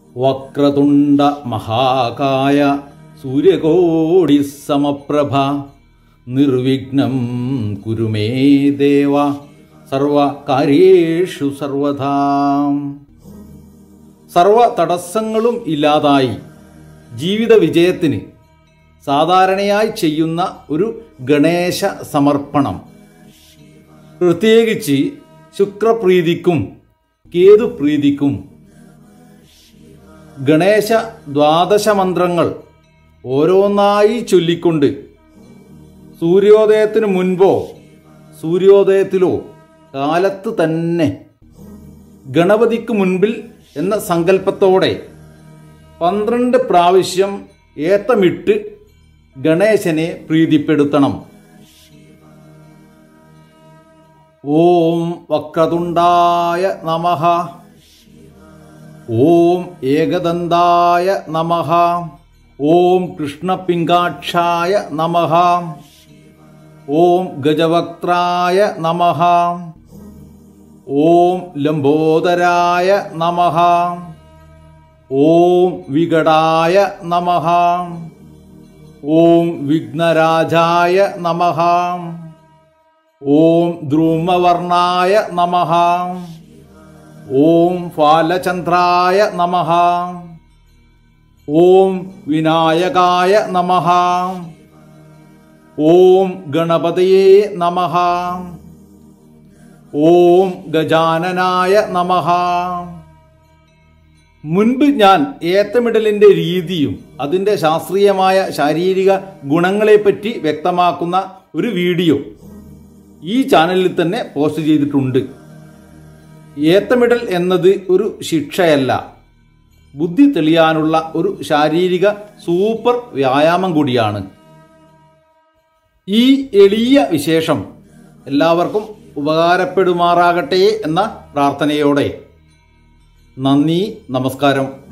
വക്രതുണ്ട മഹാകായ സൂര്യകോടി സമപ്രഭ നിർവിഘ്നം കുരുമേ ദേവ സർവകാര്യേഷു സർവഥാ സർവ തടസ്സങ്ങളും ഇല്ലാതായി ജീവിത വിജയത്തിന് സാധാരണയായി ചെയ്യുന്ന ഒരു ഗണേശ സമർപ്പണം പ്രത്യേകിച്ച് ശുക്രപ്രീതിക്കും കേതുപ്രീതിക്കും ഗണേശ ദ്വാദശ മന്ത്രങ്ങൾ ഓരോന്നായി ചൊല്ലിക്കൊണ്ട് സൂര്യോദയത്തിന് മുൻപോ സൂര്യോദയത്തിലോ കാലത്ത് തന്നെ ഗണപതിക്ക് മുൻപിൽ എന്ന സങ്കല്പത്തോടെ പന്ത്രണ്ട് പ്രാവശ്യം ഏത്തമിട്ട് ഗണേശനെ പ്രീതിപ്പെടുത്തണം ഓം വക്രതുണ്ടായ നമഃ ഓം ഏകദന്തായ നമഃ ഓം കൃഷ്ണപിങ്കാക്ഷായ നമഃ ഓം ഗജവക്ത്രായ നമഃ ഓം ലംബോദരായ നമഃ ഓം വികടായ നമഃ ഓം വിഘ്നരാജായ നമഃ ഓം ദ്രുമവർണായ നമഃ ഓം ഫാലചന്ദ്രായ നമഃ ഓം വിനായകായ നമഃ ഓം ഗണപതയേ നമഃ ഓം ഗജാനനായ നമഃ മുൻപ് ഞാൻ ഏത്തമിടലിന്റെ രീതിയും അതിന്റെ ശാസ്ത്രീയമായ ശാരീരിക ഗുണങ്ങളെപ്പറ്റി വ്യക്തമാക്കുന്ന ഒരു വീഡിയോ ഈ ചാനലിൽ തന്നെ പോസ്റ്റ് ചെയ്തിട്ടുണ്ട് ഏത്തമിടൽ എന്നത് ഒരു ശിക്ഷയല്ല ബുദ്ധി തെളിയാനുള്ള ഒരു ശാരീരിക സൂപ്പർ വ്യായാമം കൂടിയാണ് ഈ എളിയ വിശേഷം എല്ലാവർക്കും ഉപകാരപ്പെടുമാറാകട്ടെ എന്ന പ്രാർത്ഥനയോടെ നന്ദി നമസ്കാരം